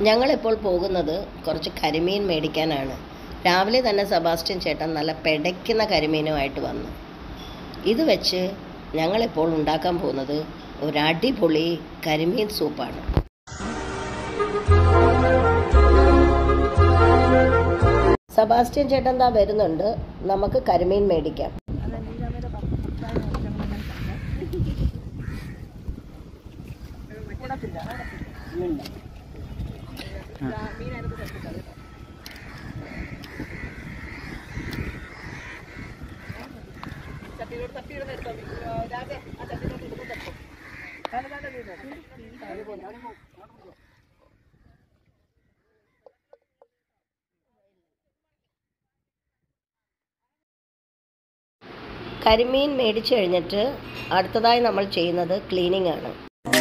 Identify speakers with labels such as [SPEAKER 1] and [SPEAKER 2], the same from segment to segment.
[SPEAKER 1] ഞങ്ങളിപ്പോൾ പോകുന്നത് കുറച്ച് കരിമീൻ മേടിക്കാനാണ് രാവിലെ തന്നെ സെബാസ്റ്റ്യൻ ചേട്ടൻ നല്ല പെടയ്ക്കുന്ന കരിമീനുമായിട്ട് വന്നു ഇത് വെച്ച് ഞങ്ങളിപ്പോൾ ഉണ്ടാക്കാൻ പോകുന്നത് ഒരു അടിപൊളി കരിമീൻ സൂപ്പാണ് സെബാസ്റ്റ്യൻ ചേട്ടൻ ദാ വരുന്നുണ്ട് നമുക്ക് കരിമീൻ മേടിക്കാം കരിമീൻ മേടിച്ചു കഴിഞ്ഞിട്ട് അടുത്തതായി നമ്മൾ ചെയ്യുന്നത് ക്ലീനിങ് ആണ്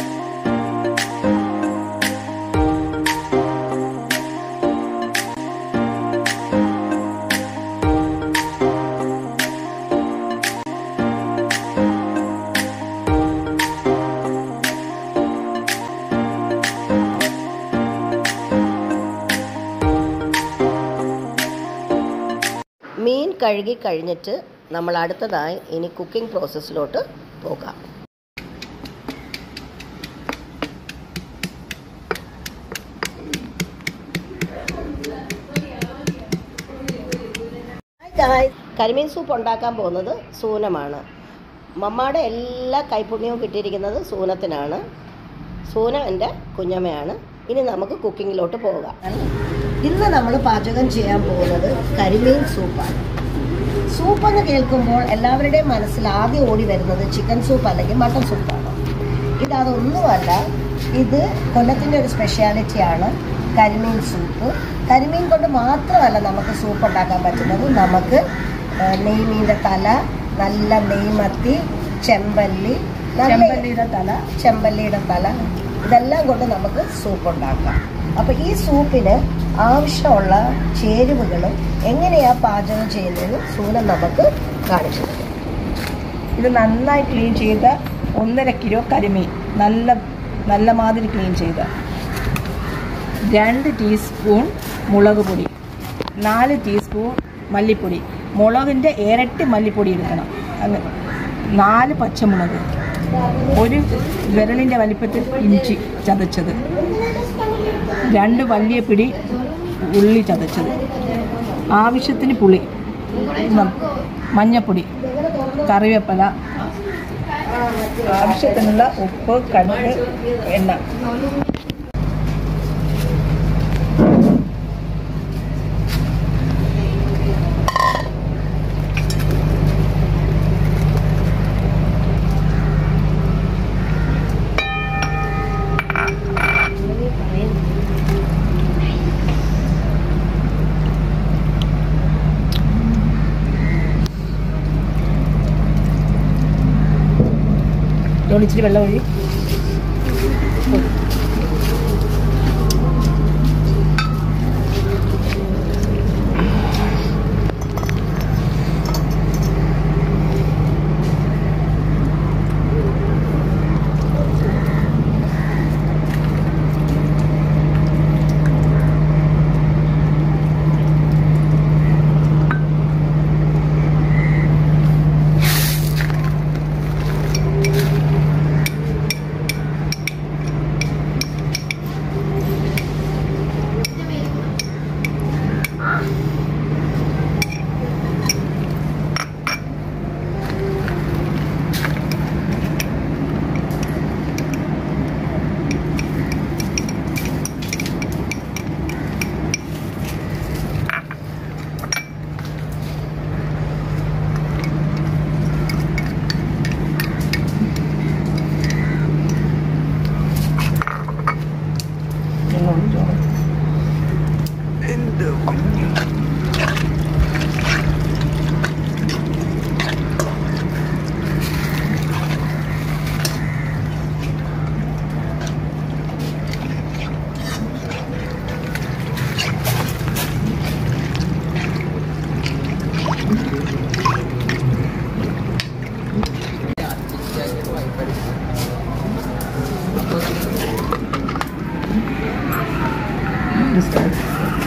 [SPEAKER 1] മീൻ കഴുകി കഴിഞ്ഞിട്ട് നമ്മൾ അടുത്തതായി ഇനി കുക്കിംഗ് പ്രോസസ്സിലോട്ട് പോകാം Guys, കരിമീൻ സൂപ്പ് ഉണ്ടാക്കാൻ പോകുന്നത് സൂനമാണ് മമ്മയുടെ എല്ലാ കൈപുണ്യവും കിട്ടിയിരിക്കുന്നത് സൂനത്തിനാണ് സൂന എൻ്റെ കുഞ്ഞമ്മയാണ് ഇനി നമുക്ക് കുക്കിങ്ങിലോട്ട് പോകാം ഇന്ന് നമ്മൾ പാചകം ചെയ്യാൻ പോകുന്നത് കരിമീൻ സൂപ്പാണ് സൂപ്പ് എന്ന് കേൾക്കുമ്പോൾ എല്ലാവരുടെയും മനസ്സിൽ ആദ്യം ഓടി വരുന്നത് ചിക്കൻ സൂപ്പ് അല്ലെങ്കിൽ മട്ടൻ സൂപ്പാണ് ഇത് അതൊന്നുമല്ല ഇത് കൊല്ലത്തിൻ്റെ ഒരു സ്പെഷ്യാലിറ്റിയാണ് കരിമീൻ സൂപ്പ് കരിമീൻ കൊണ്ട് മാത്രമല്ല നമുക്ക് സൂപ്പ് ഉണ്ടാക്കാൻ പറ്റുന്നത് നമുക്ക് ആ, നെയ്മീൻ്റെ തല നല്ല നെയ്മത്തി ചെമ്പല്ലി നല്ല-
[SPEAKER 2] ചെമ്പല്ലിയുടെ തല
[SPEAKER 1] ചെമ്പല്ലിയുടെ തല ഇതെല്ലാം കൊണ്ട് നമുക്ക് സൂപ്പ് ഉണ്ടാക്കാം അപ്പോൾ ഈ സൂപ്പിന് ആവശ്യമുള്ള ചേരുവകളും എങ്ങനെയാ പാചകം ചെയ്യുന്നതെന്ന് സൂനം നമുക്ക് കാണിച്ചു തരും
[SPEAKER 2] ഇത് നന്നായി ക്ലീൻ ചെയ്ത ഒന്നര കിലോ കരിമീൻ നല്ല നല്ല മാതിരി ക്ലീൻ ചെയ്ത രണ്ട് ടീസ്പൂൺ മുളക് പൊടി നാല് ടീസ്പൂൺ മല്ലിപ്പൊടി മുളകിൻ്റെ ഇരട്ടി മല്ലിപ്പൊടി എടുക്കണം അങ്ങ് നാല് പച്ചമുളക് ഒരു വിരലിൻ്റെ വലിപ്പത്തിൽ ഇഞ്ചി ചതച്ചത് രണ്ട് വലിയ പിടി ഉള്ളി ചതച്ചത് ആവശ്യത്തിന് പുളി നം- മഞ്ഞപ്പൊടി കറിവേപ്പില ആവശ്യത്തിനുള്ള ഉപ്പ് കടുക് എണ്ണ ഇതുകൊണ്ട് ഇച്ചിരി വെള്ളം ഒഴി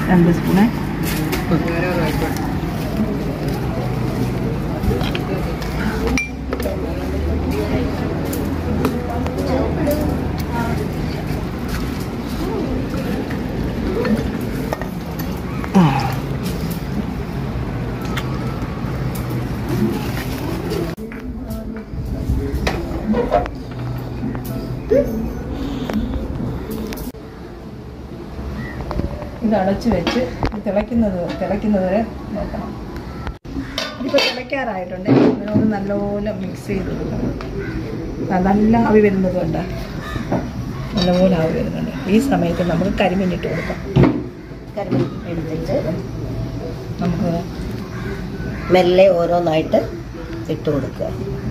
[SPEAKER 2] രണ്ട് സ്പൂണ് ഇത് അടച്ച് വെച്ച് ഇത് തിളയ്ക്കുന്നത് തിളയ്ക്കുന്നത് വരെ നോക്കണം ഇതിപ്പോൾ തിളയ്ക്കാറായിട്ടുണ്ട് ഇതിനോട് നല്ലപോലെ മിക്സ് ചെയ്ത് കൊടുക്കണം ആ, നല്ല ആവി വരുന്നത് കൊണ്ട് നല്ലപോലെ ആവി വരുന്നുണ്ട് ഈ സമയത്ത് നമുക്ക് കരിമീൻ ഇട്ട് കൊടുക്കാം
[SPEAKER 1] കരിമീൻ എടുത്തിട്ട്
[SPEAKER 2] നമുക്ക്
[SPEAKER 1] മെല്ലെ ഓരോന്നായിട്ട് ഇട്ട് കൊടുക്കുക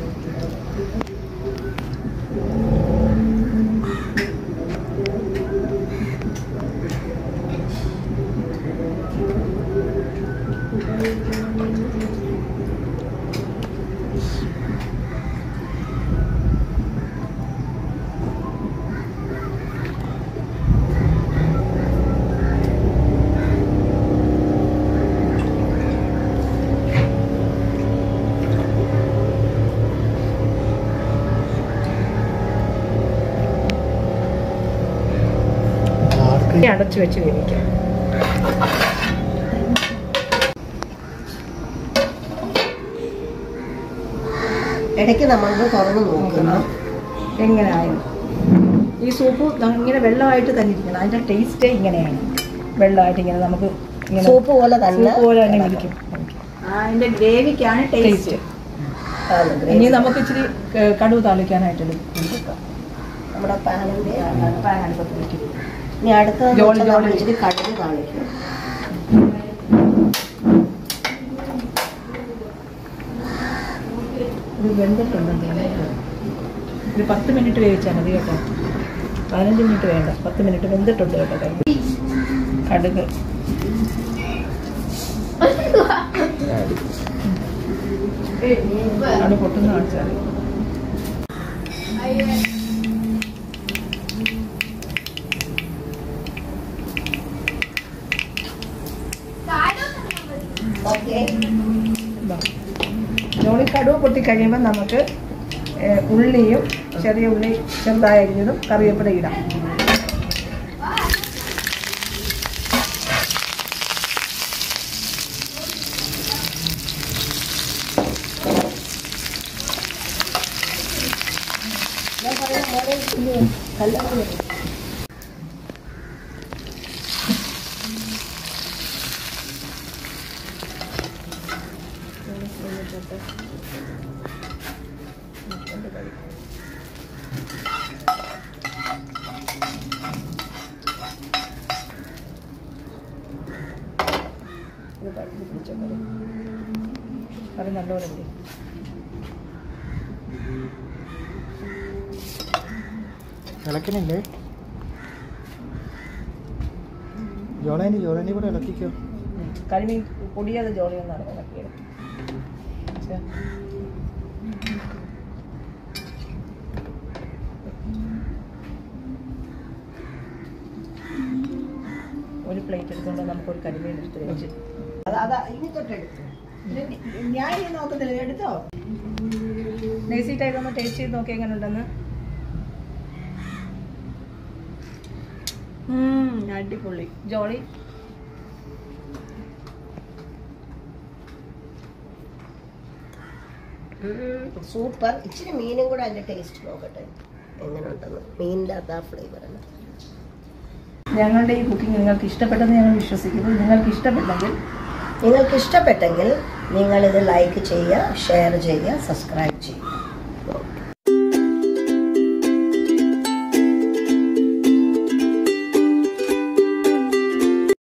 [SPEAKER 2] ഇനി അടച്ച് വെച്ച് വേവിക്കാം
[SPEAKER 1] ഇടയ്ക്ക് നമ്മൾക്ക് തുറന്ന് നോക്കുന്നു
[SPEAKER 2] എങ്ങനെയായാലും ഈ സൂപ്പ് ന- ഇങ്ങനെ വെള്ളമായിട്ട് തന്നെ ഇരിക്കണം അതിൻ്റെ ടേസ്റ്റേ ഇങ്ങനെയാണ് വെള്ളമായിട്ട് ഇങ്ങനെ നമുക്ക് ഇങ്ങനെ
[SPEAKER 1] സൂപ്പ് പോലെ തന്നെ
[SPEAKER 2] സൂപ്പ് പോലെ തന്നെ ഇരിക്കും അതിൻ്റെ ഗ്രേവിക്കാണ് ടേസ്റ്റ്
[SPEAKER 1] ആണ് ഗ്രേവി.
[SPEAKER 2] ഇനി നമുക്ക് ഇച്ചിരി ക- കടുവ് താളിക്കാനായിട്ട് എടുക്കാം
[SPEAKER 1] നമ്മുടെ പാനിന്റെ
[SPEAKER 2] പാൻ അടുപ്പത്ത് വയ്ക്കും
[SPEAKER 1] ഇനി അടുത്തത്
[SPEAKER 2] ജോളി, ജോളി.
[SPEAKER 1] ഇച്ചിരി കടുക് കാണിക്കും
[SPEAKER 2] ഇത് വെന്തിട്ടുണ്ടെന്ന് തോന്നുന്നു ഒരു പത്ത് മിനിറ്റ് വേവിച്ചാൽ മതി കേട്ടോ പതിനഞ്ച് മിനിറ്റ് വേണ്ട പത്ത് മിനിറ്റ് വെന്തിട്ടുണ്ട് കേട്ടോ കടുക് കടുക് അവിടെ പൊട്ടുന്ന കാണിച്ചാൽ മതി
[SPEAKER 1] ഓക്കെ
[SPEAKER 2] ഇതാ. ജോളി കടുവ് പൊട്ടിക്കഴിയുമ്പോൾ നമുക്ക് ഏ, ഉള്ളിയും ചെറിയ ഉള്ളി ചെറുതായി അരിഞ്ഞതും കറിവേപ്പില ഇടാം
[SPEAKER 1] ഞാൻ പറയുന്ന മോനെ ഇല്ലേ, കല്യാണം വരും.
[SPEAKER 2] ഇത് കടുക് പിടിച്ച കറി കറി നല്ലപോലെ ഇല്ലേ
[SPEAKER 3] ഇളക്കണില്ലേ ജോളേനി ജോളേനി കൂടെ ഇളക്കിക്കോ
[SPEAKER 2] കരിമീൻ പൊടിയാതെ ജോളി ഒന്നാണ് ഇളക്കിയത് ഛെ. ഒരു പ്ലേറ്റ് എടുത്തുകൊണ്ട് നമുക്കൊരു കരിമീൻ എടുത്ത് വെച്ച്
[SPEAKER 1] അത് അതാ ഇനി തൊട്ടെടുത്തു
[SPEAKER 2] ഞാൻ ഇനി നോക്കത്തില്ല എടുത്തോ നൈസിട്ടായിട്ടൊന്ന് ടേസ്റ്റ് ചെയ്ത് നോക്കി എങ്ങനെ ഉണ്ടെന്ന് ഉം, അടിപൊളി ജോളി
[SPEAKER 1] സൂപ്പർ ഇച്ചിരി മീനും കൂടെ അതിന്റെ ടേസ്റ്റ് നോക്കട്ടെ എങ്ങനെ ഉണ്ടെന്ന് മീനിന്റെ അതാ ഫ്ലേവറാണ്
[SPEAKER 2] ഞങ്ങളുടെ ഈ കുക്കിംഗ് നിങ്ങൾക്ക് ഇഷ്ടപ്പെട്ടെന്ന് ഞങ്ങൾ വിശ്വസിക്കുന്നു നിങ്ങൾക്ക് ഇഷ്ടപ്പെട്ടെങ്കിൽ
[SPEAKER 1] നിങ്ങൾക്ക് ഇഷ്ടപ്പെട്ടെങ്കിൽ നിങ്ങളിത് ലൈക്ക് ചെയ്യുക ഷെയർ ചെയ്യുക സബ്സ്ക്രൈബ് ചെയ്യുക ഓക്കെ